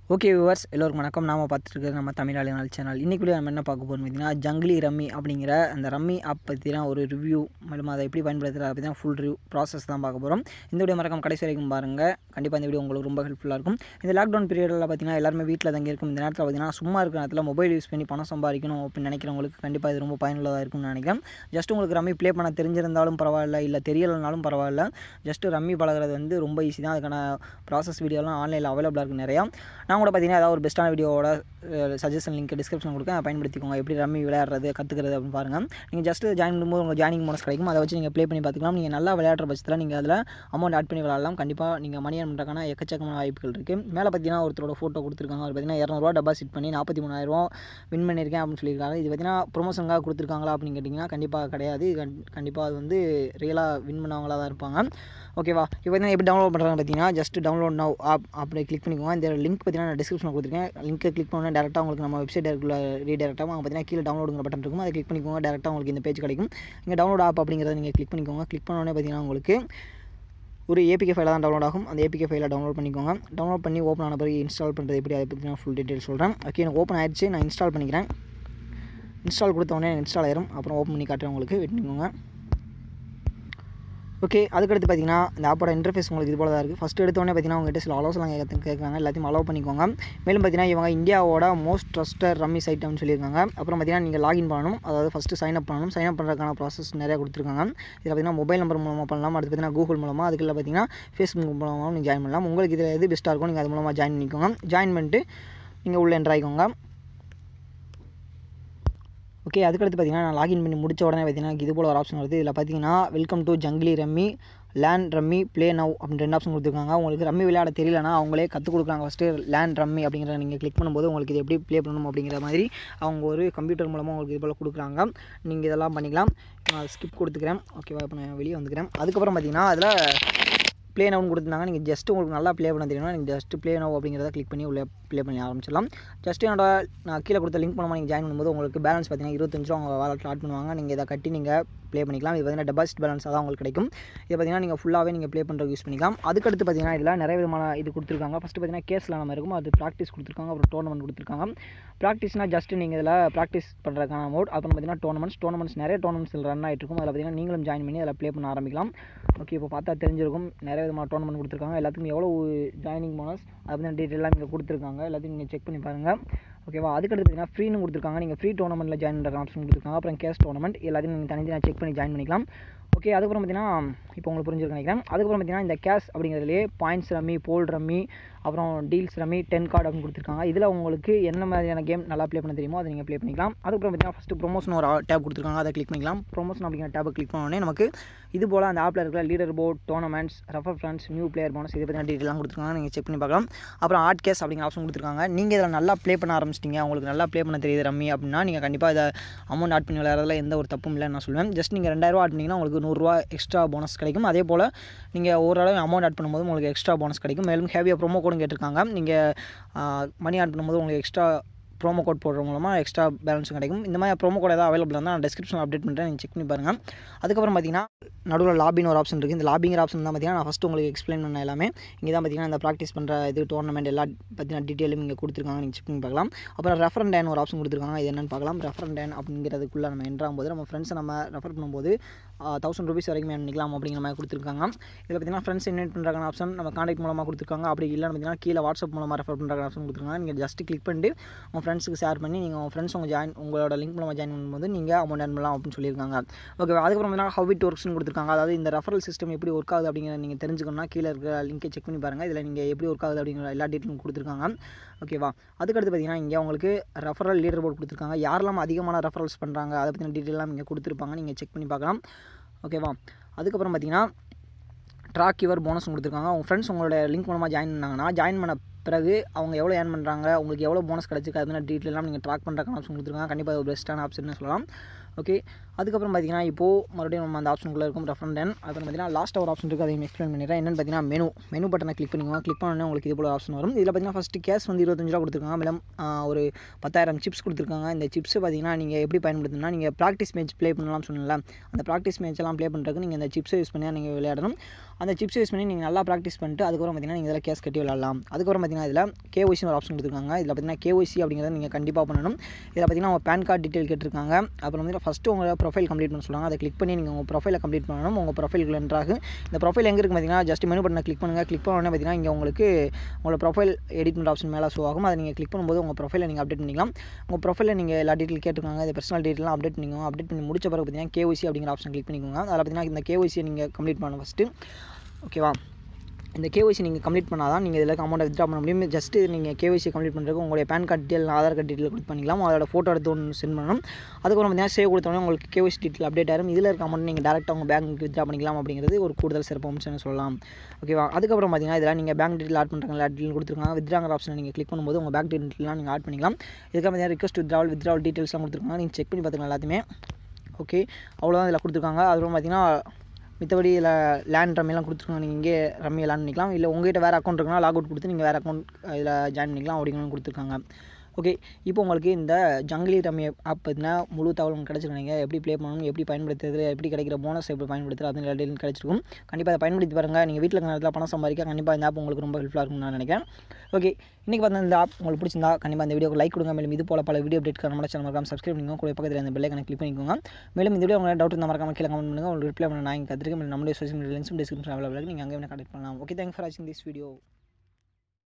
okay viewers எல்லோருக்கும் வணக்கம் நாம பார்த்துட்டு நம்ம தமிழாளி நாள் சேனல் இன்றைக்கி வீடியோ நம்ம என்ன பார்க்க போகிறோம் பார்த்தீங்கன்னா ஜங்கிலி ரம்மி அப்படிங்கிற அந்த ரம்மி ஆப் பற்றி தான் ஒரு ரிவ்யூ மேலும் அதை எப்படி பயன்படுத்துறது அப்படி தான் ஃபுல் ரிவ்யூ ப்ராசஸ் தான் பார்க்க போகிறோம் இந்த வீடியோ மறக்காம கடைசி வரைக்கும் பாருங்கள் கண்டிப்பாக இந்த வீடியோ உங்களுக்கு ரொம்ப ஹெல்ப்ஃபுல்லாக இருக்கும் இந்த லாக்டவுன் பீரியடில் பார்த்தீங்கன்னா எல்லாருமே வீட்டில் தங்கி இருக்கும் இந்த நேரத்தில் பார்த்தீங்கன்னா சும்மா இருக்கிற நேரத்தில் மொபைல் யூஸ் பண்ணி பணம் சம்பாதிக்கணும் அப்படின்னு நினைக்கிறவங்களுக்கு கண்டிப்பாக இது ரொம்ப பயனுள்ளதாக இருக்கும்னு நினைக்கிறேன் ஜஸ்ட் உங்களுக்கு ரம்மி ப்ளே பண்ண தெரிஞ்சிருந்தாலும் பரவாயில்ல இல்லை தெரியலைனாலும் பரவாயில்ல ஜஸ்ட் ரம்மி பழகிறது வந்து ரொம்ப ஈஸி தான் அதுக்கான ப்ராசஸ் வீடியோலாம் ஆன்லைனில் அவைலபிளாக இருக்குது நிறையா நான் கூட பார்த்தீங்கன்னா ஏதாவது ஒரு பெஸ்ட்டான வீடியோவோட சஜஷன் லிங்க் டிஸ்கிரிப்ஷன் கொடுக்க பயன்படுத்திக்கோங்க எப்படி ரம்மி விளையாடுறது கற்றுக்கிறது அப்படின்னு பாருங்கள் நீங்கள் ஜஸ்ட் ஜாயின் பண்ணும்போது உங்களுக்கு ஜாயினிங் போனஸ் கிடைக்கும் அதை வச்சு நீங்கள் ப்ளே பண்ணி பார்த்துக்கலாம் நீங்கள் நல்லா விளையாடுற பட்சத்தில் நீங்கள் அதில் அமௌண்ட் ஆட் பண்ணி விளையாடலாம் கண்டிப்பாக நீங்கள் மணி ஏர்ன் பண்ணுறதுக்கான எக்கச்சக்கமான வாய்ப்புகள் இருக்குது மேலே பார்த்தீங்கன்னா ஒருத்தரோட ஃபோட்டோ கொடுத்துருக்காங்க அவர் பார்த்தீங்கன்னா இரநூறுவா டெபாசிட் பண்ணி நாற்பத்தி மூணாயிரரூவா வின் பண்ணியிருக்கேன் அப்படின்னு சொல்லியிருக்காங்க இது பார்த்தீங்கன்னா ப்ரொமோஷனுக்காக கொடுத்துருக்காங்களா அப்படின்னு கேட்டிங்கன்னா கண்டிப்பாக கிடையாது இது கண்டிப்பாக அது வந்து ரியலாக வின் பண்ணவங்களாக தான் இருப்பாங்க ஓகேவா இப்போ பார்த்தீங்கன்னா எப்படி டவுன்லோட் பண்ணுறாங்க பார்த்தீங்கன்னா ஜஸ்ட் டவுன்லோட் நவ் ஆப் அப்படி கிளிக் பண்ணிக்கோங்க இந்த லிங்க் பார்த்தீங்கன்னா நான் டிஸ்கிரிப்ஷனில் கொடுத்துருக்கேன் லிங்க்கை கிளிக் பண்ணால் டேரெக்டாக உங்களுக்கு நம்ம வெப்சைட் இருக்குள்ள ரீடேரெக்டாக அவங்க பார்த்தீங்கன்னா கீழே டவுன்லோடுங்கிற பட்டன் இருக்கும் அதை கிளிக் பண்ணிக்கோங்க டேரெக்டாக உங்களுக்கு இந்த பேஜ் கிடைக்கும் இங்கே டவுன்லோட் ஆப் அப்படிங்கிறத நீங்கள் கிளிக் பண்ணிக்கோங்க கிளிக் பண்ணோடனே பார்த்தீங்கன்னா உங்களுக்கு ஒரு ஏபிகே ஃபைலாக தான் டவுன்லோட் ஆகும் அந்த ஏபிகே ஃபைலை டவுன்லோட் பண்ணிக்கோங்க டவுன்லோட் பண்ணி ஓப்பன் ஆன பிறகு இன்ஸ்டால் பண்ணுறது எப்படி அதை பற்றி நான் ஃபுல் டீட்டெயில் சொல்கிறேன் ஓகே எனக்கு ஓப்பன் ஆயிடுச்சு நான் இன்ஸ்டால் பண்ணிக்கிறேன் இன்ஸ்டால் கொடுத்த உடனே இன்ஸ்டால் ஆயிரும் அப்புறம் ஓப்பன் பண்ணி காட்டுறேன் உங்களுக்கு வெயிட் பண்ணிக்கோங்க ஓகே அதுக்கடுத்து பார்த்தீங்கன்னா இந்த ஆப்போட இன்டர்ஃபேஸ் உங்களுக்கு இது போல தான் இருக்குது ஃபஸ்ட்டு எடுத்தோடனே பார்த்தீங்கன்னா உங்கள்கிட்ட சில அலோஸ்லாம் கேட்க கேட்குறாங்க எல்லாத்தையும் அலோவ் பண்ணிக்கோங்க மேலும் பார்த்தீங்கன்னா இவங்க இந்தியாவோட மோஸ்ட் ட்ரஸ்டட் ரம்மி சைட் அப்படின்னு சொல்லியிருக்காங்க அப்புறம் பார்த்தீங்கன்னா நீங்கள் லாகின் பண்ணணும் அதாவது ஃபஸ்ட்டு சைன் அப் பண்ணணும் சைன் அப் பண்ணுறதுக்கான ப்ராசஸ் நிறையா கொடுத்துருக்காங்க இதில் பார்த்தீங்கன்னா மொபைல் நம்பர் மூலமாக பண்ணலாம் அடுத்து பார்த்தீங்கன்னா கூகுள் மூலமாக அதுக்குள்ள பார்த்தீங்கன்னா ஃபேஸ்புக் மூலமாக நீங்கள் ஜாயின் பண்ணலாம் உங்களுக்கு இதில் எது பெஸ்ட்டாக இருக்கும் நீங்கள் அது மூலமாக ஜாயின் பண்ணிக்கோங்க ஜாயின் பண்ணிட்டு நீங்கள் உள்ளே என்ட்ரு ஆகிக்கோங்க ஓகே அதுக்கடுத்து பார்த்தீங்கன்னா நான் லாகின் பண்ணி முடிச்ச உடனே பார்த்தீங்கன்னா இது போல் ஒரு ஆப்ஷன் வருது இதில் பார்த்தீங்கன்னா welcome to Junglee Rummy land rummy play now அப்படின்னு ரெண்டு ஆப்ஷன் கொடுத்துருக்காங்க உங்களுக்கு ரம்மி விளையாட தெரியலனா அவங்களே கற்றுக் கொடுக்குறாங்க ஃபஸ்ட்டு லேண்ட் ரம்மி அப்படிங்கிறத நீங்கள் கிளிக் பண்ணும்போது உங்களுக்கு இது எப்படி ப்ளே பண்ணணும் அப்படிங்கிற மாதிரி அவங்க ஒரு கம்ப்யூட்டர் மூலமாக உங்களுக்கு இது போல் கொடுக்குறாங்க நீங்கள் இதெல்லாம் பண்ணிக்கலாம் நான் ஸ்கிப் கொடுத்துக்கிறேன் ஓகேவா இப்போ நான் வெளியே வந்துக்கிறேன் அதுக்கப்புறம் பார்த்தீங்கன்னா அதில் ப்ளே நவுன்னு கொடுத்துருந்தாங்க நீங்கள் ஜஸ்ட் உங்களுக்கு நல்லா ப்ளே பண்ண தெரியும்னா நீங்கள் ஜஸ்ட் ப்ளே நவ் அப்படிங்கிறத கிளிக் பண்ணி உள்ளே ப்ளே பண்ணி ஆரம்பிச்சிடலாம் ஜஸ்ட் என்னோட நான் கீழே கொடுத்த லிங்க் மூலமாக நீங்கள் ஜாயின் பண்ணும்போது உங்களுக்கு பேலன்ஸ் பார்த்தீங்கன்னா இருபத்தஞ்சு ரூபா அவங்க வாலெட்டில் ஆட் பண்ணுவாங்க நீங்கள் இதை கட்டி நீங்கள் ப்ளே பண்ணிக்கலாம் இது பார்த்தீங்கன்னா டெபாசிட் பேலன்ஸாக தான் உங்களுக்கு கிடைக்கும் இது பார்த்தீங்கன்னா நீங்கள் ஃபுல்லாகவே நீங்கள் ப்ளே பண்ணுறது யூஸ் பண்ணிக்கலாம் அதுக்கடுத்து பார்த்தீங்கன்னா இதில் நிறைய விதமான இது கொடுத்துருக்காங்க ஃபஸ்ட்டு பார்த்தீங்கன்னா கேஸில் நம்ம இருக்கும் அது ப்ராக்டிஸ் கொடுத்துருக்காங்க அப்புறம் டோர்னமெண்ட் கொடுத்துருக்காங்க ப்ராக்டிஸ்னால் ஜஸ்ட் நீங்கள் இதில் ப்ராக்டிஸ் பண்ணுறதுக்கான மோட் அப்புறம் பார்த்தீங்கன்னா டோர்னமெண்ட்ஸ் டோர்னமெண்ட்ஸ் நிறைய டோர்னமெண்ட்ஸ் ரன் ஆகிட்டு இருக்கும் அதில் பார்த்தீங்கன்னா நீங்களும் ஜாயின் பண்ணி அதில் ப்ளே பண்ண ஆரம்பிக்கலாம் ஓகே இப்போ பார்த்தா தெரிஞ்சிருக்கும் நிறைய விதமான டோர்னமெண்ட் கொடுத்துருக்காங்க எல்லாத்துக்கும் எவ்வளோ ஜாயினிங் போனஸ் அதை பற்றின டீட்டெயிலாக நீங்கள் கொடுத்துருக்காங்க எல்லாத்தையும் நீங்கள் செக் பண்ணி பாருங்கள் ஓகேவா அதுக்கடுத்து பார்த்தீங்கன்னா ஃப்ரீன்னு கொடுத்துருக்காங்க நீங்கள் ஃப்ரீ டோர்னமெண்ட்டில் ஜாயின் பண்ணுற ஆப்ஷன் கொடுத்துருக்காங்க அப்புறம் கேஸ் டோர்னமெண்ட் எல்லாத்தையும் நீங்கள் தனித்தனியாக செக் பண்ணி ஜாயின் பண்ணிக்கலாம் ஓகே அதுக்கப்புறம் பார்த்தீங்கன்னா இப்போ உங்களுக்கு புரிஞ்சிருக்கு நினைக்கிறேன் அதுக்கப்புறம் பார்த்தீங்கன்னா இந்த கேஷ் அப்படிங்கிறதுலே பாயிண்ட்ஸ் ரம்மி போல் ரம்மி அப்புறம் டீல்ஸ் ரம்மி டென் கார்டு அப்படின்னு கொடுத்துருக்காங்க இதில் உங்களுக்கு என்ன மாதிரியான கேம் நல்லா ப்ளே பண்ண தெரியுமோ அதை நீங்கள் ப்ளே பண்ணிக்கலாம் அதுக்கப்புறம் பார்த்தீங்கன்னா ஃபஸ்ட்டு ப்ரொமோஷன் ஒரு டேப் கொடுத்துருக்காங்க அதை கிளிக் பண்ணிக்கலாம் ப்ரொமோஷன் அப்படிங்கிற டேப்பை கிளிக் பண்ணோடனே நமக்கு இது போல் அந்த ஆப்பில் இருக்கிற leader board tournaments refer friends new player bonus இதை பற்றின டீட்டெயிலாம் கொடுத்துருக்காங்க நீங்கள் செக் பண்ணி பார்க்கலாம் அப்புறம் ஆர்ட் கேஸ் அப்படிங்கிற ஆப்ஷன் கொடுத்துருக்காங்க நீங்கள் இதில் நல்லா ப்ளே பண்ண ஆரம்பிச்சிட்டிங்க உங்களுக்கு நல்லா ப்ளே பண்ண தெரியுது ரம்மி அப்படின்னா நீங்கள் கண்டிப்பாக இதை அமௌண்ட் ஆட் பண்ணி விளையாடுறதுல எந்த ஒரு தப்பும் இல்லைன்னு நான் சொல்லுவேன் ஜஸ்ட் நீங்கள் ரெண்டாயிரூவா ஆட் பண்ணிங்கன்னா உங்களுக்கு நூறுரூவா எக்ஸ்ட்ரா போனஸ் கிடைக்கும் அதே போல் நீங்கள் ஒரு அளவு அமௌண்ட் ஆட் பண்ணும்போது உங்களுக்கு எக்ஸ்ட்ரா போனஸ் கிடைக்கும் மேலும் ஹேவியாக ப்ரோமோ கோடும் கேட்டிருக்காங்க நீங்கள் மணி ஆட் பண்ணும்போது உங்களுக்கு எக்ஸ்ட்ரா ப்ரோமோ கோட் போடுற மூலமாக எக்ஸ்ட்ரா பேலன்ஸும் கிடைக்கும் இந்த மாதிரி ப்ரோமோ கோட் ஏதாவது அவைலபிள் இருந்தால் நான் டிஸ்கிரிப்ஷன் அப்டேட் பண்ணுறேன் நீங்கள் செக் பண்ணி பாருங்கள் அதுக்கப்புறம் பார்த்தீங்கன்னா நடுவில் லாபின்னு ஒரு ஆப்ஷன் இருக்குது இந்த லாபிங்கிற ஆப்ஷன் தான் பார்த்தீங்கன்னா நான் ஃபஸ்ட்டு உங்களுக்கு எக்ஸ்பிளைன் பண்ண எல்லாமே இங்கே தான் பார்த்தீங்கன்னா இந்த ப்ராக்டிஸ் பண்ணுற இது டோர்னமெண்ட் எல்லா பார்த்தீங்கன்னா டீட்டெயிலும் இங்கே கொடுத்துருக்காங்க நீங்கள் செக் பண்ணி பார்க்கலாம் அப்புறம் ரெஃபரன் டேன் ஒரு ஆப்ஷன் கொடுத்துருக்காங்க இது என்னென்னு பார்க்கலாம் ரெஃபரன் டேன் அப்படிங்கிறதுக்குள்ளே நம்ம என்ட்ராகும் போது நம்ம ஃப்ரெண்ட்ஸை நம்ம ரெஃபர் பண்ணும்போது தௌசண்ட் ருபீஸ் வரைக்கும் பண்ணிக்கலாம் அப்படிங்கிற மாதிரி கொடுத்துருக்காங்க இதில் பார்த்தீங்கன்னா ஃப்ரெண்ட்ஸ் இன்வைட் பண்ணுறாங்க ஆப்ஷன் நம்ம காண்டாக்ட் மூலமாக கொடுத்துருக்காங்க அப்படி இல்லைன்னு பார்த்தீங்கன்னா கீழே வாட்ஸ்அப் மூலமாக ரெஃபர் பண்ணுற ஆப்ஷன் கொடுத்துருக்காங்க நீங்கள் ஜஸ்ட் கிளிக் பண்ணிட்டு உங்கள் ஃப்ரெண்ட்ஸுக்கு ஷேர் பண்ணி நீங்கள் உங்கள் ஃப்ரெண்ட்ஸ் உங்கள் ஜாயின் உங்களோட லிங்க் மூலமாக ஜாயின் பண்ணும்போது நீங்கள் அமௌண்ட் ஏர்ன் பண்ணலாம் அப்படின்னு சொல்லியிருக்காங்க ஓகே அதுக்கப்புறம் பார்த்தீங்கன்னா ஹவ் இட் ஒர்க்ஸ்னு கொடுத்துருக்காங்க அதாவது இந்த ரெஃபரல் சிஸ்டம் எப்படி ஒர்க் ஆகுது அப்படிங்கிற நீங்கள் தெரிஞ்சுக்கணும்னா கீழே இருக்கிற லிங்கை செக் பண்ணி பாருங்கள் இதில் நீங்கள் எப்படி ஒர்க் ஆகுது அப்படிங்கிற எல்லா டீட்டெயிலும் கொடுத்துருக்காங்க ஓகேவா அதுக்கடுத்து பார்த்தீங்கன்னா இங்கே உங்களுக்கு ரெஃபரல் லீடர் போர்டு கொடுத்துருக்காங்க யாரெல்லாம் அதிகமான ரெஃபரல்ஸ் பண்ணுறாங்க அதை பற்றின டீட்டெயிலாம் இங்கே கொடுத்துருப்பாங்க நீங்கள் செக் பண்ணி பார்க்கலாம் ஓகேவா அதுக்கப்புறம் பார்த்தீங்கன்னா ட்ராக் யுவர் போனஸ் கொடுத்துருக்காங்க உங்கள் ஃப்ரெண்ட்ஸ் உங்களோட லிங்க் மூலமாக ஜாயின் பண்ணாங்கன்னா ஜாயின் பண்ண பிறகு அவங்க எவ்வளோ ஏர்ன் பண்ணுறாங்க உங்களுக்கு எவ்வளோ போனஸ் கிடச்சிருக்கு அது மாதிரி டீட்டெயிலாம் நீங்கள் ட்ராக் பண்ணுறக்கான ஆப்ஷன் கொடுத்துருக்காங்க கண்டிப்பாக ஒரு பெஸ்ட்டான ஆப்ஷன் சொல்லலாம் ஓகே அதுக்கப்புறம் பார்த்தீங்கன்னா இப்போது மறுபடியும் நம்ம அந்த ஆப்ஷனுக்குள்ளே இருக்கும் ரெஃபரன் டென் அப்புறம் பார்த்தீங்கன்னா லாஸ்ட் ஒரு ஆப்ஷன் இருக்குது அதையும் எக்ஸ்பிளைன் பண்ணிடுறேன் என்னென்னு பார்த்தீங்கன்னா மெனு மெனு பட்டனை கிளிக் பண்ணிக்கோங்க கிளிக் பண்ணோன்னே உங்களுக்கு இது போல ஆப்ஷன் வரும் இதில் பார்த்தீங்கன்னா ஃபஸ்ட்டு கேஸ் வந்து இருபத்தஞ்சு ரூபா கொடுத்துருக்காங்க மேடம் ஒரு பத்தாயிரம் சிப்ஸ் கொடுத்துருக்காங்க இந்த சிப்ஸ் பார்த்தீங்கன்னா நீங்கள் எப்படி பயன்படுத்தணும்னா நீங்கள் ப்ராக்டிஸ் மேட்ச் ப்ளே பண்ணலாம் சொன்னல அந்த ப்ராக்டிஸ் மேட்ச் எல்லாம் ப்ளே பண்ணுறதுக்கு நீங்கள் இந்த சிப்ஸை யூஸ் பண்ணி நீங்கள் விளையாடணும் அந்த சிப்ஸ் யூஸ் பண்ணி நீங்கள் நல்லா ப்ராக்டிஸ் பண்ணிட்டு அதுக்கப்புறம் பார்த்தீங்கன்னா நீங்கள் இதில் கேஸ் கட்டி விளாட்லாம் அதுக்கப்புறம் பார்த்தீங்கன்னா இதில் கேஒய்சி ஒரு ஆப்ஷன் கொடுத்துருக்காங்க இதில் பார்த்தீங்கன்னா கேஒய்சி அப்படிங்கிறத நீங்கள் கண்டிப்பாக பண்ணணும் இதில் பார்த்தீங்கன்னா உங்கள் பேன் கார்டு டீட்டெயில் கேட்டிருக்காங்க அப்புறம் வந்து ஃபஸ்ட்டு உங்கள் ப்ரொஃபைல் கம்ப்ளீட் பண்ண சொல்லுவாங்க அதை கிளிக் பண்ணி நீங்கள் உங்கள் ப்ரொஃபைலை கம்ப்ளீட் பண்ணணும் உங்கள் ப்ரொஃபைலுக்கு என்ட்ராகு இந்த ப்ரொஃபைல் எங்கே இருக்குது பார்த்தீங்கன்னா ஜஸ்ட் மெனு பட்டனை கிளிக் பண்ணுங்கள் கிளிக் பண்ண உடனே பார்த்தீங்கன்னா இங்கே உங்களுக்கு உங்களோட ப்ரொஃபைல் எடிட் பண்ணுற ஆப்ஷன் மேலே ஷோ ஆகும் அதை நீங்கள் கிளிக் பண்ணும்போது உங்கள் ப்ரொஃபைலை நீங்கள் அப்டேட் பண்ணிக்கலாம் உங்கள் ப்ரொஃபைலில் நீங்கள் எல்லா டீட்டெயில் கேட்டிருக்காங்க இந்த பர்சனல் டீட்டெயிலாம் அப்டேட் பண்ணிக்கோங்க அப்டேட் பண்ணி முடிச்ச பிறகு பார்த்தீங்கன்னா கேஒய்சி அப்படிங்கிற ஆப்ஷன் கிளிக் பண்ணிக்கோங்க அதில் பார்த்தீங்கன்னா இந்த கேஒய்சியை நீங்கள் கம்ப்ளீட் பண்ணணும் ஃபஸ்ட்டு ஓகேவா இந்த கேஒய்சி நீங்கள் கம்ப்ளீட் பண்ணால் தான் நீங்கள் இதில் அமௌண்ட்டை வித்ட்ரா பண்ண முடியும் ஜஸ்ட்டு நீங்கள் கேஒய்சி கம்ப்ளீட் பண்ணுறதுக்கு உங்களுடைய PAN card detail Aadhaar card detail கொடுத்து பண்ணிக்கலாம் அதோட ஃபோட்டோ எடுத்து ஒன்று சென்ட் பண்ணணும் அதுக்கப்புறம் பார்த்தீங்கன்னா சேவ் கொடுத்தோன்னே உங்களுக்கு கேஒய்சி டீட்டெயில் அப்டேட் ஆகும் இதில் இருக்க அமௌண்ட் நீங்கள் டேரெக்டாக உங்கள் பேங்க்கு வித்ட்ரா பண்ணிக்கலாம் அப்படிங்கிறது ஒரு கூடுதல் சிறப்பு அம்சம்னு சொல்லலாம் ஓகேவா அதுக்கப்புறம் பார்த்தீங்கன்னா இதில் நீங்கள் பேங்க் டீட்டெயில் ஆட் பண்ணுறாங்க எல்லா டீட்டெயில் கொடுத்துருக்காங்க வித்ராங்கிற ஆப்ஷனை நீங்கள் கிளிக் பண்ணும்போது உங்கள் பேங்க் டீட்டெயிலாம் நீங்கள் ஆட் பண்ணிக்கலாம் இதுக்காக பார்த்தீங்கன்னா ரிக்வஸ்ட் வித்ராவல் வித்ராவல் டீட்டெயில்ஸ்லாம் கொடுத்துருக்காங்க நீங்கள் செக் பண்ணி பார்த்துக்கலாம் எல்லாத்தையுமே ஓகே அவ்வளோதான் இதில் கொடுத்துருக்காங்க அதுக்கப்புறம் பார்த்தீங்கன்னா மித்தபடி இதில் லேண்ட் ரம்மியெல்லாம் கொடுத்துருக்காங்க நீங்கள் இங்கே ரம்மி லேண்ட் பண்ணிக்கலாம் இல்லை உங்கள்கிட்ட வேறு அக்கௌண்ட் இருக்குன்னா லாக் அவுட் கொடுத்து நீங்கள் வேறு அக்கௌண்ட் இதில் ஜாயின் பண்ணிக்கலாம் அப்படிங்கன்னு கொடுத்துருக்காங்க ஓகே இப்போ உங்களுக்கு இந்த ஜங்கிலி ரம்மி ஆப் பார்த்தீங்கன்னா முழு தகவல் உங்களுக்கு கிடச்சிருக்கு நீங்கள் எப்படி ப்ளே பண்ணணும் எப்படி பயன்படுத்துறது எப்படி கிடைக்கிற போனஸ் எப்படி பயன்படுத்துறது அது எல்லாத்தையும் கிடச்சிருக்கும் கண்டிப்பாக அதை பயன்படுத்தி பாருங்கள் நீங்கள் வீட்டில் இருக்கிற நேரத்தில் பணம் சம்பாதிக்க கண்டிப்பாக இந்த ஆப் உங்களுக்கு ரொம்ப ஹெல்ப்ஃபுல்லாக இருக்கும்னு நான் நினைக்கிறேன் ஓகே இன்றைக்கி பார்த்தா இந்த ஆப் உங்களுக்கு பிடிச்சிருந்தா கண்டிப்பாக இந்த வீடியோக்கு லைக் கொடுங்க மேலும் இது போல பல வீடியோ அப்டேட் நம்ம சேனல் மறக்காம சப்ஸ்கிரைப் பண்ணிக்கோங்க கூட பக்கத்தில் இந்த பெல்லை கணக்கு கிளிக் பண்ணிக்கோங்க மேலும் இந்த வீடியோ உங்களுக்கு டவுட் இருந்தால் மறக்காம கீழே கமெண்ட் பண்ணுங்கள் உங்களுக்கு ரிப்ளை பண்ண நான் இங்கே கற்றுருக்கேன் நம்மளுடைய சோஷியல் மீடியா லிங்க்ஸும் டிஸ்கிரிப்ஷன் அவைலபிள் இருக்குது நீங்கள் அங்கே வேணால் கனெக்ட் பண்ணலாம் ஓகே தேங்க் ஃபார் வாட்சிங் திஸ் வீடியோ